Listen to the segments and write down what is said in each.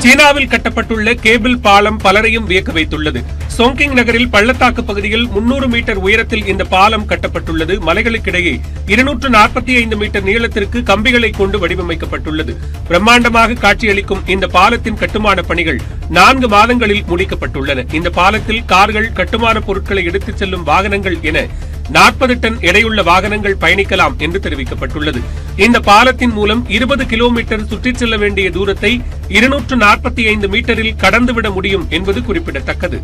சீனாவில் கட்டப்பட்டுள்ள கேபிள் பாலம் பலரையும் வியக்க வைத்துள்ளது சோங்கிங் நகரில் பள்ளத்தாக்கு பகுதியில் 300 மீட்டர் உயரத்தில் இந்த பாலம் கட்டப்பட்டுள்ளது மலைகளுக்கிடையே இருநூற்று நாற்பத்தி ஐந்து மீட்டர் நீளத்திற்கு கம்பிகளை கொண்டு வடிவமைக்கப்பட்டுள்ளது பிரம்மாண்டமாக காட்சியளிக்கும் இந்த பாலத்தின் கட்டுமான பணிகள் நான்கு மாதங்களில் முடிக்கப்பட்டுள்ளன இந்த பாலத்தில் கார்கள் கட்டுமான பொருட்களை எடுத்துச் செல்லும் வாகனங்கள் என நாற்பது டன் எடையுள்ள வாகனங்கள் பயணிக்கலாம் என்று தெரிவிக்கப்பட்டுள்ளது இந்த பாலத்தின் மூலம் இருபது கிலோமீட்டர் சுற்றிச் செல்ல வேண்டிய தூரத்தை இருநூற்று நாற்பத்தி ஐந்து மீட்டரில் கடந்துவிட முடியும் என்பது குறிப்பிடத்தக்கது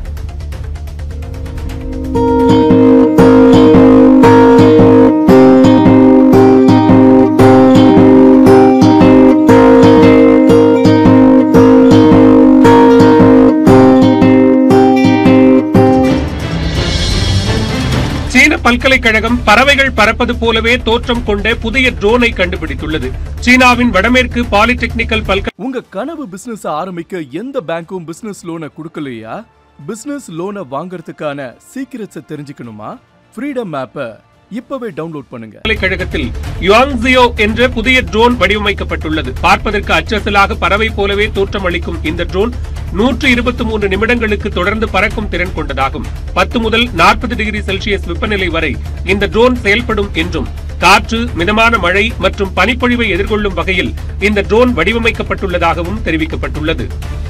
சீன பல்கலைக்கழகம் பறவைகள் பறப்பது போலவே தோற்றம் கொண்ட புதிய ட்ரோனை கண்டுபிடித்துள்ளது சீனாவின் வடமேற்கு பாலிடெக்னிக்கல் பல்கலை உங்க கனவு பிசினஸ் ஆரம்பிக்க எந்த பேங்க்கும் பிசினஸ் லோனை கொடுக்கலையா பிசினஸ் லோனை வாங்குறதுக்கான சீக்கிரட்ஸை தெரிஞ்சுக்கணுமா ஃப்ரீடம் ஆப்பை இப்பவே டவுன்லோட் பண்ணுங்க பல்கலைக்கழகத்தில் யுவாங்ஸியோ என்ற புதிய ட்ரோன் வடிவமைக்கப்பட்டுள்ளது பார்ப்பதற்கு அச்சசலாக பறவை போலவே தோற்றமளிக்கும் இந்த ட்ரோன் நூற்று இருபத்தி மூன்று நிமிடங்களுக்கு தொடர்ந்து பறக்கும் திறன் கொண்டதாகும் பத்து முதல் நாற்பது டிகிரி செல்சியஸ் வெப்பநிலை வரை இந்த ட்ரோன் செயல்படும் என்றும் காற்று மிதமான மழை மற்றும் பனிப்பொழிவை எதிர்கொள்ளும் வகையில் இந்த ட்ரோன் வடிவமைக்கப்பட்டுள்ளதாகவும் தெரிவிக்கப்பட்டுள்ளது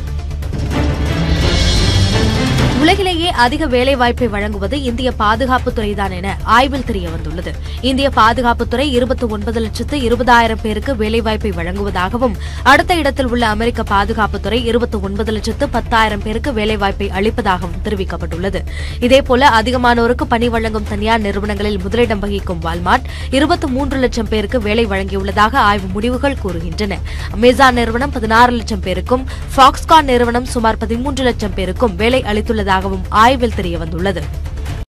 உலகிலேயே அதிக வேலைவாய்ப்பை வழங்குவது இந்திய பாதுகாப்புத் துறைதான் என ஆய்வில் தெரிய வந்துள்ளது இந்திய பாதுகாப்புத்துறை இருபத்தி ஒன்பது லட்சத்து இருபதாயிரம் பேருக்கு வேலைவாய்ப்பை வழங்குவதாகவும் அடுத்த இடத்தில் உள்ள அமெரிக்க பாதுகாப்புத்துறை இருபத்தி ஒன்பது லட்சத்து பத்தாயிரம் பேருக்கு வேலைவாய்ப்பை அளிப்பதாகவும் தெரிவிக்கப்பட்டுள்ளது இதேபோல அதிகமானோருக்கு பணி வழங்கும் தனியார் நிறுவனங்களில் முதலிடம் வகிக்கும் வால்மார்ட் இருபத்தி மூன்று லட்சம் பேருக்கு வேலை வழங்கியுள்ளதாக ஆய்வு முடிவுகள் கூறுகின்றன அமேசான் நிறுவனம் பதினாறு லட்சம் பேருக்கும் ஃபாக்ஸ்கான் நிறுவனம் சுமார் பதிமூன்று லட்சம் பேருக்கும் வேலை அளித்துள்ளதாகவும் ஆய்வில் தெரியவந்துள்ளது